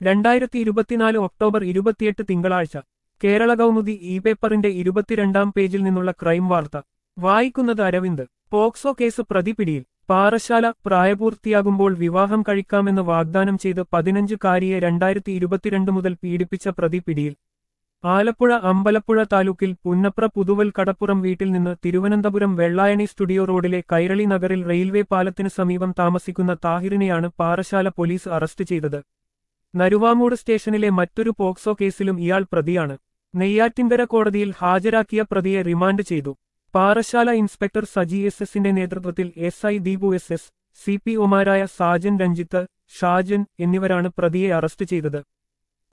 രണ്ടായിരത്തി ഇരുപത്തിനാല് ഒക്ടോബർ ഇരുപത്തിയെട്ട് തിങ്കളാഴ്ച കേരള കൗമുദി ഇ പേപ്പറിന്റെ ഇരുപത്തിരണ്ടാം പേജിൽ നിന്നുള്ള ക്രൈം വാർത്ത വായിക്കുന്നത് അരവിന്ദ് പോക്സോ കേസ് പ്രതി പിടിയിൽ പാറശാല പ്രായപൂർത്തിയാകുമ്പോൾ വിവാഹം കഴിക്കാമെന്ന് വാഗ്ദാനം ചെയ്ത് പതിനഞ്ചുകാരിയെ രണ്ടായിരത്തി ഇരുപത്തിരണ്ട് മുതൽ പീഡിപ്പിച്ച പ്രതി പിടിയിൽ ആലപ്പുഴ അമ്പലപ്പുഴ താലൂക്കിൽ പുന്നപ്ര പുതുവൽ കടപ്പുറം വീട്ടിൽ നിന്ന് തിരുവനന്തപുരം വെള്ളായണി സ്റ്റുഡിയോ റോഡിലെ കൈരളി നഗറിൽ റെയിൽവേ പാലത്തിന് സമീപം താമസിക്കുന്ന താഹിറിനെയാണ് പാറശാല പോലീസ് അറസ്റ്റ് ചെയ്തത് നരുവാമൂട് സ്റ്റേഷനിലെ മറ്റൊരു പോക്സോ കേസിലും ഇയാൾ പ്രതിയാണ് നെയ്യാറ്റിൻകര കോടതിയിൽ ഹാജരാക്കിയ പ്രതിയെ റിമാൻഡ് ചെയ്തു പാറശാല ഇൻസ്പെക്ടർ സജി എസ് എസിന്റെ നേതൃത്വത്തിൽ S I Deepu S S C P ഒമാരായ സാജൻ രഞ്ജിത്ത് ഷാജൻ എന്നിവരാണ് പ്രതിയെ അറസ്റ്റ് ചെയ്തത്